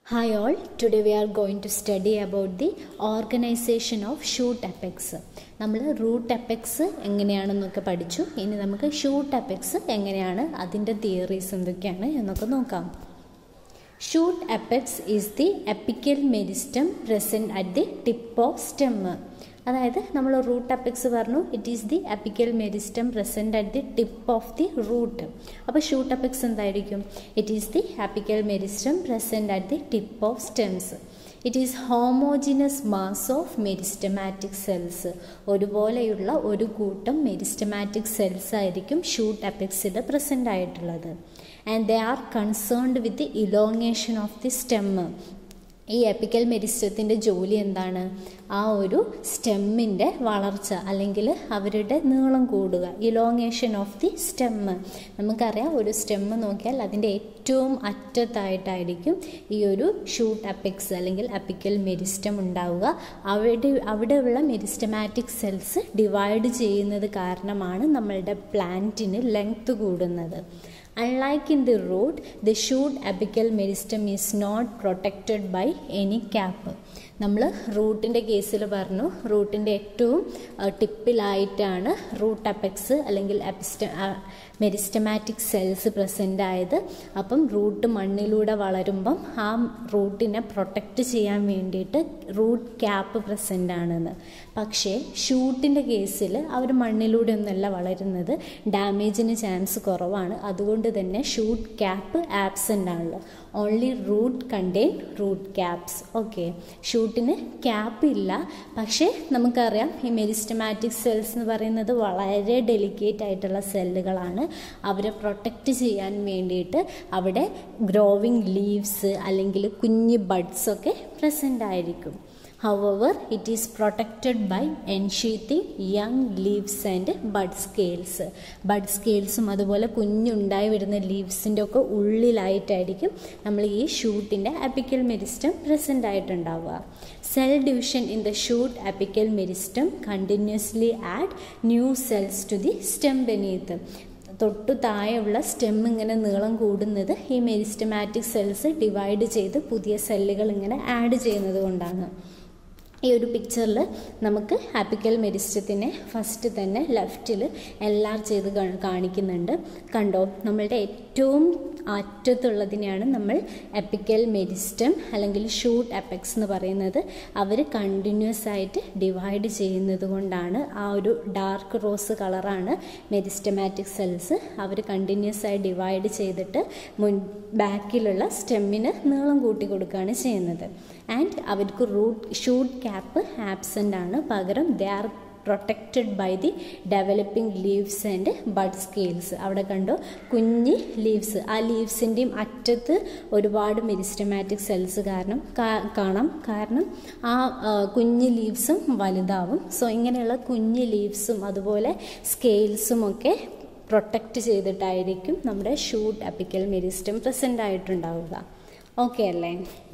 Hi all, today we are going to study about the organization of shoot apex. നമ്മൾ root apex എങ്ങനെയാണെന്നൊക്കെ പഠിച്ചു ഇനി നമുക്ക് shoot apex എങ്ങനെയാണ് അതിൻ്റെ തിയറീസ് എന്തൊക്കെയാണ് എന്നൊക്കെ നോക്കാം shoot apex is the apical meristem present at the tip of stem അതായത് നമ്മൾ റൂട്ട് അപ്പെക്സ് പറഞ്ഞു it is the apical meristem present at the tip of the root അപ്പോൾ ഷൂട്ട് അപ്പെക്സ് എന്തായിരിക്കും it is the apical meristem present at the tip of stems it is homogenous mass of meristematic cells ഒരുപോലെയുള്ള ഒരു കൂട്ടം meristematic cells ആയിരിക്കും shoot അപ്പെക്സിൽ present ആയിട്ടുള്ളത് and they are concerned with the elongation of the stem ഈ apical മെരിസ്റ്റത്തിൻ്റെ ജോലി എന്താണ് ആ ഒരു സ്റ്റെമ്മിൻ്റെ വളർച്ച അല്ലെങ്കിൽ അവരുടെ നീളം കൂടുക ഇലോങ്ങേഷൻ ഓഫ് ദി സ്റ്റെമ്മ് നമുക്കറിയാം ഒരു സ്റ്റെമ്മ് നോക്കിയാൽ അതിൻ്റെ ഏറ്റവും അറ്റത്തായിട്ടായിരിക്കും ഈ ഒരു ഷൂട്ട് അപ്പെക്സ് അല്ലെങ്കിൽ അപ്പിക്കൽ മെരിസ്റ്റം ഉണ്ടാവുക അവിടെ അവിടെയുള്ള മെരിസ്റ്റമാറ്റിക് സെൽസ് ഡിവൈഡ് ചെയ്യുന്നത് കാരണമാണ് നമ്മളുടെ പ്ലാന്റിന് ലെങ്ത് കൂടുന്നത് Unlike in the root, the shoot apical meristem is not protected by any cap. നമ്മൾ റൂട്ടിൻ്റെ കേസിൽ പറഞ്ഞു റൂട്ടിൻ്റെ ഏറ്റവും ടിപ്പിലായിട്ടാണ് റൂട്ട് അപ്പെക്സ് അല്ലെങ്കിൽ അപ്പിസ്റ്റ മെരിസ്റ്റമാറ്റിക് സെൽസ് പ്രസൻ്റ് ആയത് അപ്പം റൂട്ട് മണ്ണിലൂടെ വളരുമ്പം ആ റൂട്ടിനെ പ്രൊട്ടക്റ്റ് ചെയ്യാൻ വേണ്ടിയിട്ട് റൂട്ട് ക്യാപ്പ് പ്രസൻ്റ് ആണെന്ന് പക്ഷേ ഷൂട്ടിൻ്റെ കേസിൽ അവർ മണ്ണിലൂടെ ഒന്നല്ല വളരുന്നത് ഡാമേജിന് ചാൻസ് കുറവാണ് അതുകൊണ്ട് തന്നെ ഷൂട്ട് ക്യാപ്പ് ആബ്സെൻ്റ് ആണല്ലോ only root contain root caps okay ഷൂട്ടിന് ക്യാപ്പ് ഇല്ല പക്ഷേ നമുക്കറിയാം ഈ മെരിസ്റ്റമാറ്റിക് സെൽസ് എന്ന് പറയുന്നത് വളരെ ഡെലിക്കേറ്റ് ആയിട്ടുള്ള സെല്ലുകളാണ് അവരെ പ്രൊട്ടക്റ്റ് ചെയ്യാൻ വേണ്ടിയിട്ട് അവിടെ ഗ്രോവിങ് ലീവ്സ് അല്ലെങ്കിൽ കുഞ്ഞ് ബഡ്സ് ഒക്കെ പ്രസൻ്റ് ആയിരിക്കും however it is protected by ensheathing young leaves and bud scales bud സ്കെയിൽസും അതുപോലെ കുഞ്ഞുണ്ടായി വരുന്ന ലീവ്സിൻ്റെ ഒക്കെ ഉള്ളിലായിട്ടായിരിക്കും നമ്മൾ ഈ ഷൂട്ടിൻ്റെ അപ്പിക്കൽ മെരിസ്റ്റം പ്രസൻ്റ് ആയിട്ടുണ്ടാവുക cell division in the shoot apical meristem continuously add new cells to the stem beneath തൊട്ടു താഴെയുള്ള സ്റ്റെം ഇങ്ങനെ നീളം കൂടുന്നത് ഈ മെരിസ്റ്റമാറ്റിക് സെൽസ് ഡിവൈഡ് ചെയ്ത് പുതിയ സെല്ലുകൾ ഇങ്ങനെ ആഡ് ചെയ്യുന്നത് കൊണ്ടാണ് ഈ ഒരു പിക്ചറിൽ നമുക്ക് ആപ്പിക്കൽ മെരിസ്റ്റത്തിനെ ഫസ്റ്റ് തന്നെ ലെഫ്റ്റിൽ എല്ലാർ ചെയ്ത് കാണിക്കുന്നുണ്ട് കണ്ടോ നമ്മളുടെ ഏറ്റവും അറ്റത്തുള്ളതിനെയാണ് നമ്മൾ എപ്പിക്കൽ മെരിസ്റ്റം അല്ലെങ്കിൽ ഷൂട്ട് എപ്പക്സ് എന്ന് പറയുന്നത് അവർ കണ്ടിന്യൂസ് ആയിട്ട് ഡിവൈഡ് ചെയ്യുന്നത് കൊണ്ടാണ് ആ ഒരു ഡാർക്ക് റോസ് കളറാണ് മെരിസ്റ്റമാറ്റിക് സെൽസ് അവർ കണ്ടിന്യൂസ് ആയി ഡിവൈഡ് ചെയ്തിട്ട് മുൻ ബാക്കിലുള്ള സ്റ്റെമ്മിന് നീളം കൂട്ടി കൊടുക്കുകയാണ് ചെയ്യുന്നത് ആൻഡ് അവർക്ക് റൂട്ട് ഷൂട്ട് ക്യാപ്പ് ആബ്സെൻ്റ് ആണ് പകരം they are protected by the developing leaves and bud scales അവിടെ കണ്ടു കുഞ്ഞ് ലീവ്സ് ആ ലീവ്സിൻ്റെയും അറ്റത്ത് ഒരുപാട് മെരിസ്റ്റമാറ്റിക് സെൽസ് കാരണം കാണാം കാരണം ആ കുഞ്ഞ് ലീവ്സും വലുതാവും സോ ഇങ്ങനെയുള്ള കുഞ്ഞ് ലീവ്സും അതുപോലെ സ്കെയിൽസും ഒക്കെ പ്രൊട്ടക്റ്റ് ചെയ്തിട്ടായിരിക്കും നമ്മുടെ ഷൂട്ട് അപ്പിക്കൽ മെരിസ്റ്റം പ്രസൻ്റ് ആയിട്ടുണ്ടാവുക ഓക്കെ അല്ലേ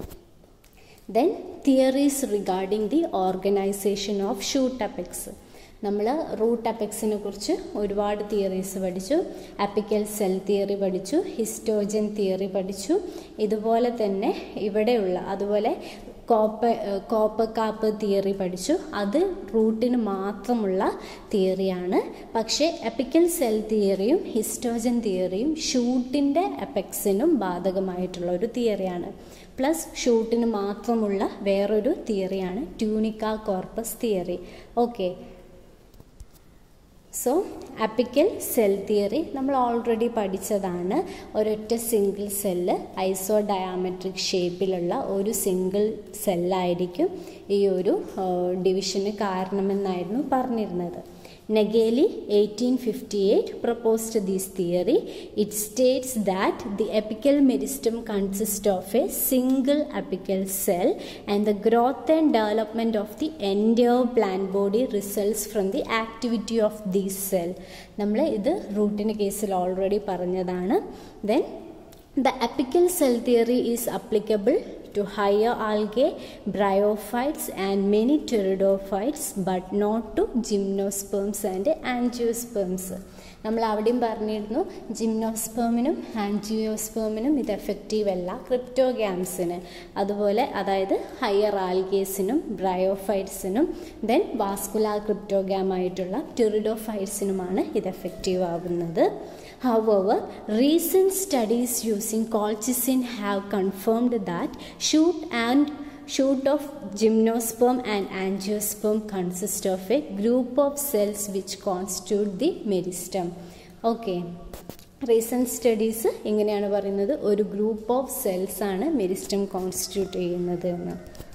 then theories regarding the organisation of shoot apex നമ്മൾ റൂട്ട് അപ്പെക്സിനെ കുറിച്ച് ഒരുപാട് തിയറീസ് പഠിച്ചു അപ്പിക്കൽ സെൽ തിയറി പഠിച്ചു ഹിസ്റ്റോജൻ തിയറി പഠിച്ചു ഇതുപോലെ തന്നെ ഇവിടെയുള്ള അതുപോലെ കോപ്പ കോപ്പക്കാപ്പ് തിയറി പഠിച്ചു അത് റൂട്ടിന് മാത്രമുള്ള തിയറിയാണ് പക്ഷേ എപ്പിക്കൽ സെൽ തിയറിയും ഹിസ്റ്റോജൻ തിയറിയും ഷൂട്ടിൻ്റെ എപ്പക്സിനും ബാധകമായിട്ടുള്ള ഒരു തിയറിയാണ് പ്ലസ് ഷൂട്ടിന് മാത്രമുള്ള വേറൊരു തിയറിയാണ് tunica corpus theory okay so apical cell theory നമ്മൾ ഓൾറെഡി പഠിച്ചതാണ് ഒരൊറ്റ സിംഗിൾ സെല്ല് ഐസോ ഡയാമെട്രിക് ഷേപ്പിലുള്ള ഒരു സിംഗിൾ സെല്ലായിരിക്കും ഈ ഒരു ഡിവിഷന് കാരണമെന്നായിരുന്നു പറഞ്ഞിരുന്നത് Nageli 1858 proposed this theory. It states that the apical meristem consists of a single apical cell and the growth and development of the entire plant body results from the activity of this cell. നമ്മൾ ഇത് റൂട്ടിൻ്റെ കേസിൽ already പറഞ്ഞതാണ് then the apical cell theory is applicable to higher algae, bryophytes and many pteridophytes but not to gymnosperms and angiosperms. നമ്മൾ അവിടെയും പറഞ്ഞിരുന്നു ജിംനോസ്പേമിനും ആൻജിയോസ്പേമിനും ഇത് effective അല്ല ക്രിപ്റ്റോഗ്യാംസിന് അതുപോലെ അതായത് ഹയർ ആൽഗേസിനും ബ്രയോഫൈറ്റ്സിനും ദെൻ വാസ്കുലാർ ക്രിപ്റ്റോഗ്യാം ആയിട്ടുള്ള ടെറിഡോഫൈറ്റ്സിനുമാണ് ഇത് എഫക്റ്റീവ് ആവുന്നത് However, recent studies using colchicine have confirmed that shoot and shoot of gymnosperm and angiosperm consist of a group of cells which constitute the meristem. Okay. Recent studies എങ്ങനെയാണ് പറയുന്നത് ഒരു group of cells ആണ് meristem constitute ചെയ്യുന്നത് എന്ന്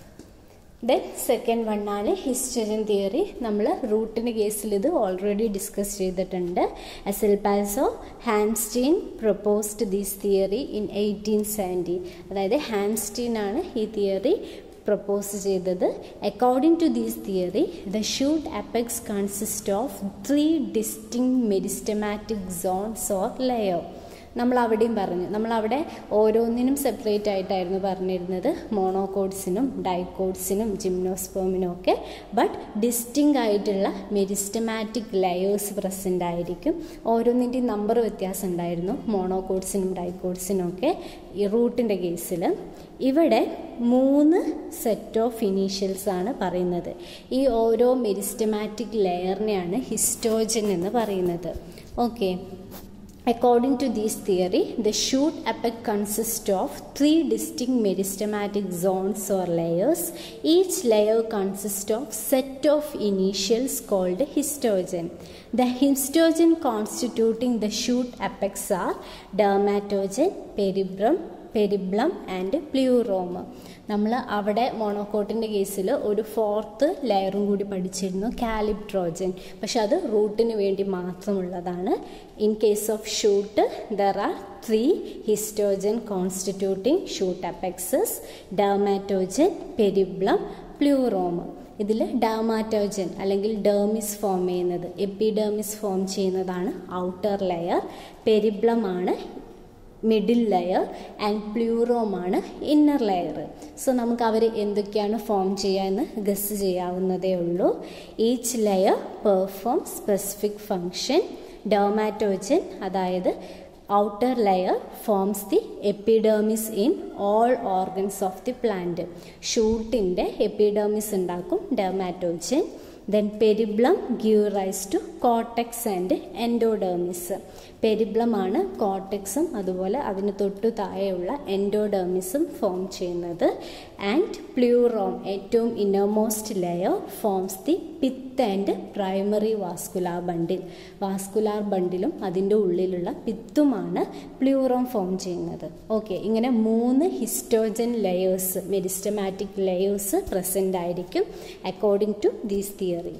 then second one ആണ് ഹിസ്റ്റോജൻ theory നമ്മൾ റൂട്ടിൻ്റെ കേസിൽ ഇത് ഓൾറെഡി ഡിസ്കസ് ചെയ്തിട്ടുണ്ട് എസൽ പാൽസോ Hanstein proposed these theory in eighteen seventy അതായത് ഹാൻസ്റ്റീൻ ആണ് ഈ തിയറി പ്രപ്പോസ് ചെയ്തത് according to these theory the shoot apex consist of three distinct meristematic zones or ലെയോ നമ്മൾ അവിടെയും പറഞ്ഞു നമ്മളവിടെ ഓരോന്നിനും സെപ്പറേറ്റ് ആയിട്ടായിരുന്നു പറഞ്ഞിരുന്നത് മോണോകോഡ്സിനും ഡൈക്കോഡ്സിനും ജിംനോസ്പേമിനും ഒക്കെ ബട്ട് ഡിസ്റ്റിങ് ആയിട്ടുള്ള മെരിസ്റ്റമാറ്റിക് ലെയേഴ്സ് പ്രസൻ്റ് ആയിരിക്കും ഓരോന്നിൻ്റെയും നമ്പർ വ്യത്യാസം ഉണ്ടായിരുന്നു മോണോകോഡ്സിനും ഡൈക്കോഡ്സിനും ഒക്കെ ഈ റൂട്ടിൻ്റെ കേസിൽ ഇവിടെ മൂന്ന് സെറ്റ് ഓഫ് ഇനീഷ്യൽസ് ആണ് പറയുന്നത് ഈ ഓരോ മെരിസ്റ്റമാറ്റിക് ലെയറിനെയാണ് ഹിസ്റ്റോജൻ എന്ന് പറയുന്നത് okay According to this theory, the shoot apex consists of three distinct meristematic zones or layers. Each layer consists of set of initials called histogen. The histogen constituting the shoot apex are dermatogen, peribrum, periblem and plerome നമ്മൾ അവിടെ മോണോക്കോട്ടിൻ്റെ കേസിൽ ഒരു fourth ലെയറും കൂടി പഠിച്ചിരുന്നു കാലിപ്ട്രോജൻ പക്ഷെ അത് റൂട്ടിന് വേണ്ടി മാത്രമുള്ളതാണ് in case of shoot there are three histogen constituting shoot apexes dermatogen periblem plerome ഇതിൽ ഡാമാറ്റോജൻ അല്ലെങ്കിൽ ഡേമിസ് ഫോം ചെയ്യുന്നത് എപ്പിഡേമിസ് ഫോം ചെയ്യുന്നതാണ് ഔട്ടർ ലെയർ പെരിബ്ലമാണ് മിഡിൽ ലെയർ ആൻഡ് പ്ലൂറോമാണ് ഇന്നർ ലെയർ സോ നമുക്ക് അവർ എന്തൊക്കെയാണ് ഫോം ചെയ്യുക എന്ന് ഗസ് ചെയ്യാവുന്നതേ ഉള്ളൂ each layer perform specific function dermatogen അതായത് outer layer forms the epidermis in all organs of the plant ഷൂട്ടിൻ്റെ എപ്പിഡേമിസ് ഉണ്ടാക്കും dermatogen then പെരിബ്ലം give rise to cortex and endodermis പെരിബ്ലമാണ് കോട്ടക്സും അതുപോലെ അതിന് തൊട്ടു താഴെയുള്ള എൻഡോഡേമിസും ഫോം ചെയ്യുന്നത് ആൻഡ് പ്ലൂറോം ഏറ്റവും innermost layer forms the pith and primary vascular bundle vascular ബണ്ടിലും അതിൻ്റെ ഉള്ളിലുള്ള പിത്തുമാണ് പ്ലൂറോം ഫോം ചെയ്യുന്നത് ഓക്കെ ഇങ്ങനെ മൂന്ന് histogen layers meristematic layers present ആയിരിക്കും according to these theory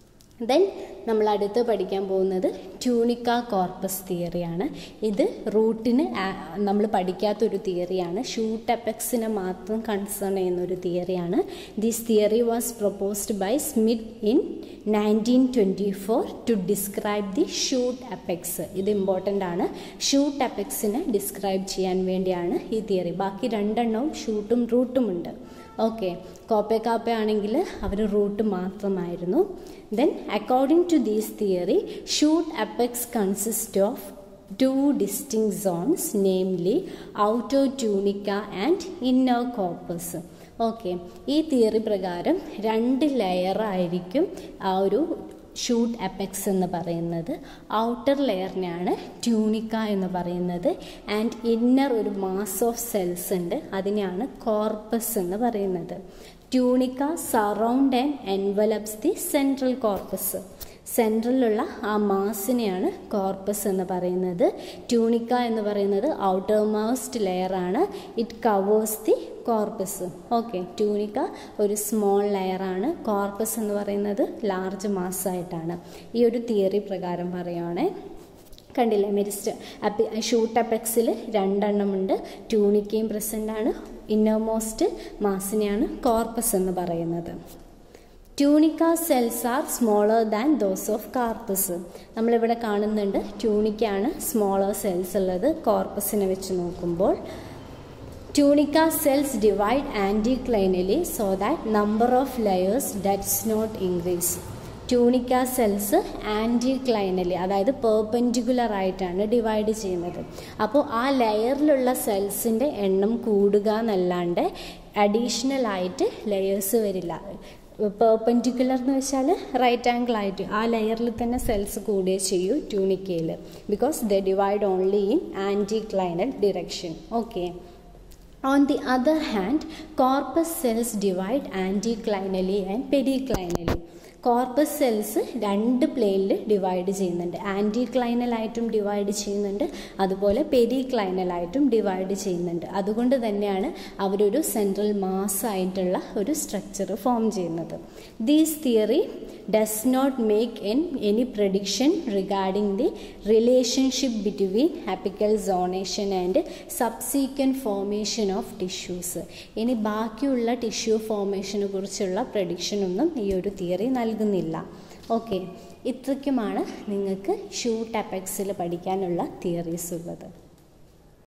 then നമ്മൾ അടുത്ത് പഠിക്കാൻ പോകുന്നത് ട്യൂണിക്ക കോർപ്പസ് തിയറിയാണ് ഇത് റൂട്ടിന് നമ്മൾ പഠിക്കാത്തൊരു തിയറിയാണ് ഷൂട്ട് എപ്പക്സിനെ മാത്രം കൺസേൺ ചെയ്യുന്ന ഒരു തിയറിയാണ് this theory was proposed by Smith in nineteen twenty four to describe the shoot apex ഇത് ഇമ്പോർട്ടൻ്റ് ആണ് ഷൂട്ട് അപ്പെക്സിനെ ഡിസ്ക്രൈബ് ചെയ്യാൻ വേണ്ടിയാണ് ഈ തിയറി ബാക്കി രണ്ടെണ്ണവും ഷൂട്ടും റൂട്ടും ഉണ്ട് ഓക്കെ കോപ്പെ കാപ്പ ആണെങ്കിൽ അവർ റൂട്ട് മാത്രമായിരുന്നു then according to these theory shoot apex consist of two distinct zones namely outer tunica and inner corpus okay ഈ തിയറി പ്രകാരം രണ്ട് ലെയറായിരിക്കും ആ ഒരു ഷൂട്ട് അപ്പെക്സ് എന്ന് പറയുന്നത് ഔട്ടർ ലെയറിനെയാണ് ട്യൂണിക്ക എന്ന് പറയുന്നത് ആൻഡ് ഇന്നർ ഒരു മാസ് ഓഫ് സെൽസ് ഉണ്ട് അതിനെയാണ് കോർപ്പസ് എന്ന് പറയുന്നത് tunica surround and envelops the central corpus സെൻട്രലിലുള്ള ആ മാസിനെയാണ് കോർപ്പസ് എന്ന് പറയുന്നത് ട്യൂണിക്ക എന്ന് പറയുന്നത് ഔട്ടർ മോസ്റ്റ് ലെയറാണ് it covers the corpus okay tunica ഒരു സ്മോൾ ലെയറാണ് കോർപ്പസ് എന്ന് പറയുന്നത് ലാർജ് മാസ്സായിട്ടാണ് ഈ ഒരു തിയറി പ്രകാരം പറയുവാണേ കണ്ടില്ലേ മെരിസ്റ്റ് അപ്പി ഷൂട്ട് അപ്പെക്സിൽ രണ്ടെണ്ണമുണ്ട് ട്യൂണിക്കയും പ്രസൻ്റ് ആണ് ഇന്നർമോസ്റ്റ് മാസിനെയാണ് കോർപ്പസ് എന്ന് പറയുന്നത് tunica cells are smaller than those of corpus നമ്മളിവിടെ കാണുന്നുണ്ട് ട്യൂണിക്കാണ് സ്മോളർ സെൽസ് ഉള്ളത് കോർപ്പസിനെ വെച്ച് നോക്കുമ്പോൾ Tunica cells divide anticlinally so that number of layers does not increase. Tunica cells anticlinally അതായത് പെർപെൻഡിക്കുലർ ആയിട്ടാണ് ഡിവൈഡ് ചെയ്യുന്നത് അപ്പോൾ ആ ലെയറിലുള്ള സെൽസിൻ്റെ എണ്ണം കൂടുക എന്നല്ലാണ്ട് അഡീഷണൽ ആയിട്ട് ലെയേഴ്സ് വരില്ല പെർപെൻഡിക്കുലർ എന്ന് വെച്ചാൽ റൈറ്റ് ആംഗിൾ ആയിട്ട് ആ ലെയറിൽ തന്നെ സെൽസ് കൂടുകയെ ചെയ്യൂ ട്യൂണിക്കയിൽ because the divide only in anticlinal direction okay On the other hand, corpus cells divide anticlinally and periclinally. Corpus cells രണ്ട് പ്ലെയിനിൽ ഡിവൈഡ് ചെയ്യുന്നുണ്ട് ആൻറ്റിക്ലൈനലായിട്ടും ഡിവൈഡ് ചെയ്യുന്നുണ്ട് അതുപോലെ പെരിക്ലൈനലായിട്ടും ഡിവൈഡ് ചെയ്യുന്നുണ്ട് അതുകൊണ്ട് തന്നെയാണ് അവരൊരു സെൻട്രൽ മാസ് ആയിട്ടുള്ള ഒരു സ്ട്രക്ചർ ഫോം ചെയ്യുന്നത് these theory does not make an any prediction regarding the relationship between apical zonation and subsequent formation of tissues ഇനി ബാക്കിയുള്ള ടിഷ്യൂ ഫോർമേഷനെ കുറിച്ചുള്ള പ്രഡിക്ഷനൊന്നും ഈ ഒരു തിയറി നൽകുന്നില്ല ഓക്കെ ഇത്രയ്ക്കുമാണ് നിങ്ങൾക്ക് ഷൂട്ട് അപ്പെക്സിൽ പഠിക്കാനുള്ള തിയറീസ് ഉള്ളത്